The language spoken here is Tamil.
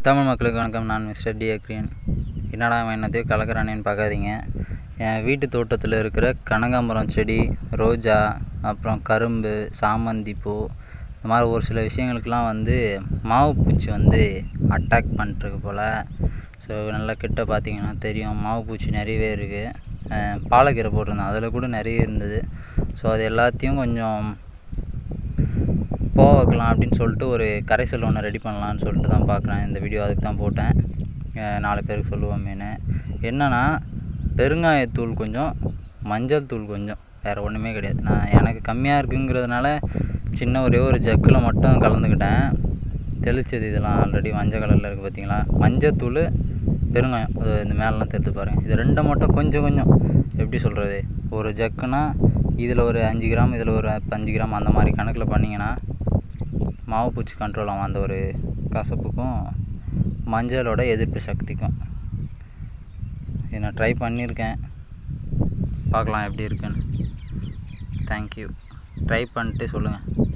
தமிழ் மக்களுக்கு வணக்கம் நான் மிஸ்டர் டி அக்ரியன் என்னடா அவன் என்னத்தையோ கலக்கிறானேன்னு பார்க்காதீங்க என் வீட்டு தோட்டத்தில் இருக்கிற கனகாம்பரம் செடி ரோஜா அப்புறம் கரும்பு சாமந்தி பூ இந்த மாதிரி ஒரு சில விஷயங்களுக்கெலாம் வந்து மாவு பூச்சி வந்து அட்டாக் பண்ணிட்டுருக்கு போல் ஸோ நல்லா கிட்ட பார்த்தீங்கன்னா தெரியும் மாவு பூச்சி நிறையவே இருக்குது பாலக்கீரை போட்டிருந்தேன் அதில் கூட நிறைய இருந்தது ஸோ அது எல்லாத்தையும் கொஞ்சம் போக வைக்கலாம் அப்படின்னு சொல்லிட்டு ஒரு கரைசல் ஒன்று ரெடி பண்ணலான்னு சொல்லிட்டு தான் பார்க்குறேன் இந்த வீடியோ அதுக்கு தான் போட்டேன் அஹ் நாலு பேருக்கு சொல்லுவோமேனு என்னென்னா பெருங்காயத்தூள் கொஞ்சம் மஞ்சள் தூள் கொஞ்சம் வேறு ஒன்றுமே கிடையாது நான் எனக்கு கம்மியாக இருக்குங்கிறதுனால சின்ன ஒரே ஒரு ஜக்கில் மட்டும் கலந்துக்கிட்டேன் தெளிச்சது இதெல்லாம் ஆல்ரெடி மஞ்சள் கலரில் இருக்குது பார்த்தீங்களா மஞ்சத்தூள் பெருங்காயம் அது இந்த மேலெலாம் தெரிஞ்சு பாருங்கள் இது ரெண்டை மட்டும் கொஞ்சம் கொஞ்சம் எப்படி சொல்கிறது ஒரு ஜக்குனா இதில் ஒரு அஞ்சு கிராம் இதில் ஒரு அஞ்சு கிராம் அந்த மாதிரி கணக்கில் பண்ணிங்கன்னா மாவு பூச்சி கண்ட்ரோல் ஆகும் அந்த ஒரு கசப்புக்கும் மஞ்சளோட எதிர்ப்பு சக்திக்கும் இதை நான் ட்ரை பண்ணியிருக்கேன் பார்க்கலாம் எப்படி இருக்குன்னு தேங்க்யூ ட்ரை பண்ணிட்டு சொல்லுங்கள்